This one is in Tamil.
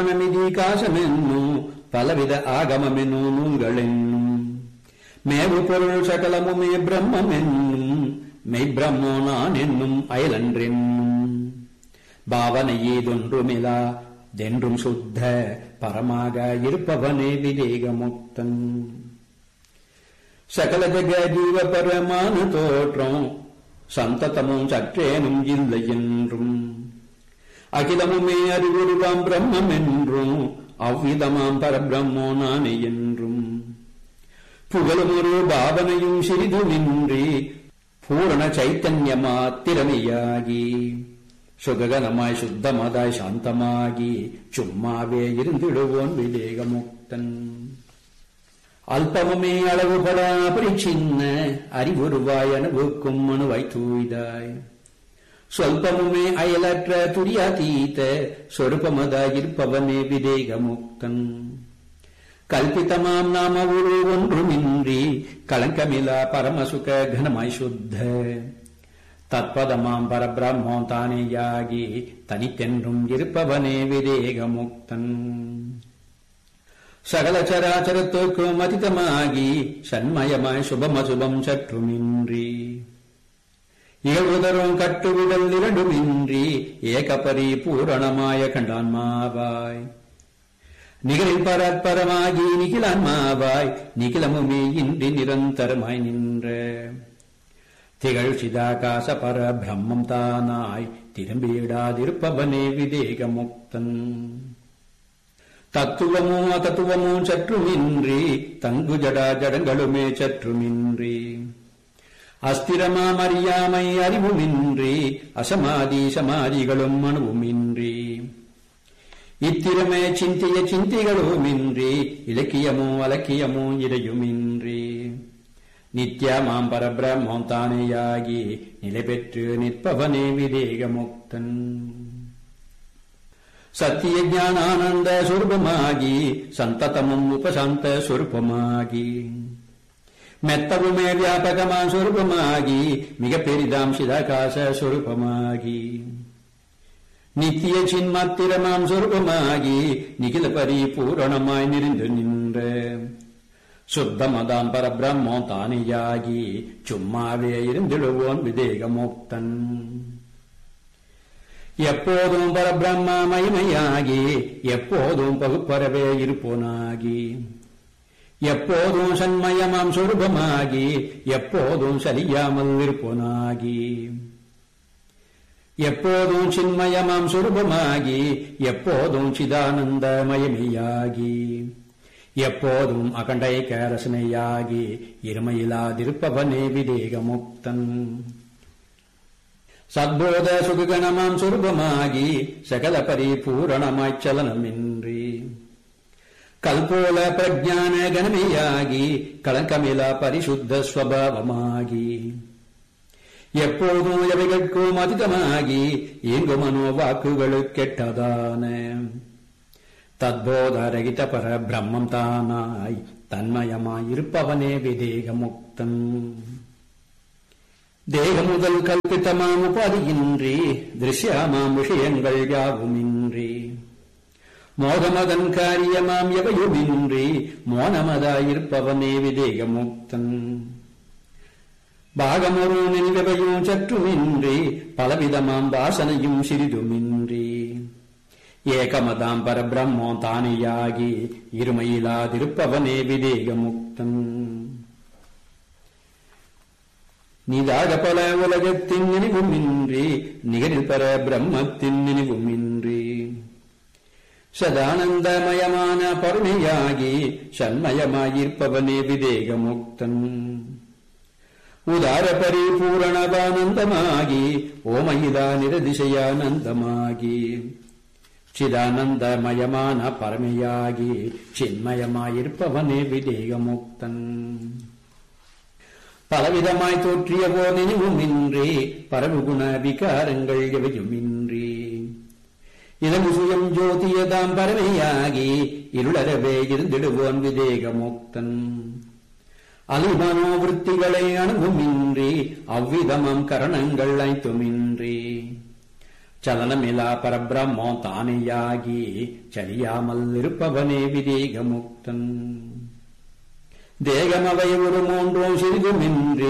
நமிதி காசமென்னும் பலவித ஆகமமென்னும் நூல்களென்னும் மேவு பொருள் சகலமுமே பிரம்மம் என்னும் மெய்பிரம்மோ நான் என்னும் அயலன்றென்னும் பாவனை ஏதொன்றுமிலா தென்றும் சுத்த பரமாக இருப்பவனே விவேகமுக்தன் சகல ஜக ஜீவ பரமான தோற்றம் சந்ததமும் சற்றேனும் இல்லை என்றும் அகிலமுமே அறிவுருவாம் பிரம்மம் என்றும் அவ்விதமாம் பரபிரம்மோ நானே என்றும் புகழும் ஒரு பாவனையும் சிறிதுமின்றி பூரண சைத்தன்யமாத்திரமையாகி சுககனமாய் சுத்தமதாய் சாந்தமாகி சும்மாவே இருந்திடுவோன் விவேகமுக்தன் அல்பமுமே அளவுபட பரிச்சின்ன அறிவுருவாய் அனுபவிக்கும் அணுவாய் தூய்தாய் சொல்பமுமே அயலற்ற துரியாதீத சொருபமதாயிருப்பவனே விவேகமுக்தன் கல்பிதமாம் நாம ஒரு ஒன்றுமின்றி களங்கமிலா பரமசுக கனமாய் சுத்த தத்பதமாம் பரபிரம்மோ தானேயாகி தனித்தென்றும் இருப்பவனே விவேகமுக்தன் சகல சராச்சரத்துக்கும் அதிதமாகி சண்மயமாய் சுபமசுபம் சற்றுமின்றி இகழ்வுதரும் கட்டுவிடல் இரண்டுமின்றி ஏகபரி பூரணமாய கண்டான்மாவாய் நிகழில் பரப்பரமாகி நிகிலான்மாவாய் நிகிலமுமே இன்றி நிரந்தரமாய் நின்ற திகழ் சிதாகாச பர பிரம்மம் தானாய் திரும்பியிடாதிருப்பவனே விவேகமுக்தன் தத்துவமோ அதத்துவமோ சற்றுமின்றி தங்கு ஜடா ஜடங்களுமே சற்றுமின்றி அஸ்திரமாம் அறியாமை அறிவுமின்றி அசமாதி சமாதிகளும் அணுவுமின்றி இத்திரமே சிந்திய சிந்திகளுமின்றி இலக்கியமோ அலக்கியமோ இடையுமின்றி நித்யமாம் பரபிரம்மோ தானேயாகி நிலை பெற்று நிற்பவனே விவேகமுக்தன் சத்திய ஞானானந்த சொருபமாகி சந்ததமும் உபசாந்த சொருபமாகி மெத்தவுமே வியாபகமா சொருபமாகி மிக பெரிதாம் சிதாகாச சொருபமாகி நித்திய சின்மாத்திரமாம் சொருபமாகி நிகில பரிபூரணமாய் நிறைந்து நின்ற சுத்தமதாம் பரபிரம்மோ தானியாகி சும்மாவே இருந்திடுவோன் விதேகமோக்தன் எப்போதும் பரபிரம்ம மகிமையாகி எப்போதும் பகுப்பரவே இருப்போனாகி எப்போதும் சண்மயமாம் சொருபமாகி எப்போதும் சரியாமல் இருப்போனாகி எப்போதும் சின்மயமாம் சொருபமாகி எப்போதும் சிதானந்தமயமையாகி எப்போதும் அகண்டை கேரசனையாகி இருமையிலாதிருப்பவனே விதேகமுக்தன் சத்போத சுககணமாம் சொருபமாகி சகல பரிபூரணமாய்ச் சலனமின்றி கல்போல பிரஜான கணமையாகி களங்கமிலா பரிசுத்த ஸ்வபாவமாகி எப்போதும் எவைகட்கும் அதிகமாகி இங்கு மனோ வாக்குகளுக்கெட்டதான தத்போதரகித பர பிரம்மம் தானாய் தன்மயமாயிருப்பவனே விதேகமுக்தன் தேகமுதல் கல்பித்தமாம் உபாதியின்றி திருஷ்யமாம் விஷயங்கள் யாவுமின்றி மோகமதன் காரியமாம் எவையுமின்றி மோனமதாயிருப்பவனே விதேகமுக்தன் பாகமொரு நினைவையும் சற்றுமின்றி பலவிதமாம் வாசனையும் சிறிதுமின்றி ஏகமதாம் பரபிரம்மோ தானியாகி இருமையிலாதிருப்பவனே விதேகமுக்தன் நீதாக பல உலகத்தின் நினைவுமின்றி நிகரில் பர பிரம்மத்தின் நினைவுமின்றி சதானந்தமயமான பருணையாகி சண்மயமாயிருப்பவனே விதேகமுக்தன் உதார பரிபூரணவானந்தமாகி ஓமயிதா நிரதிசயானந்தமாகி சிதானந்தமயமான பரமையாகி சின்மயமாயிருப்பவனே விதேகமுக்தன் பலவிதமாய் தோற்றிய போதெனிவுமின்றி பரவுகுண விகாரங்கள் எவையுமின்றி இதன் சுயம் ஜோதியதாம் பரமையாகி இருளரவே இருந்திடுவோன் விதேகமுக்தன் அலிமனோவிற்த்திகளை அணுகுமின்றி அவ்விதமாம் கரணங்கள் ஐத்துமின்றி சலனமிலா பரபிரம்மோ தானேயாகி சரியாமல் இருப்பவனே விதேக முக்தன் தேகமவை ஒரு மூன்றோ சிறிதுமின்றி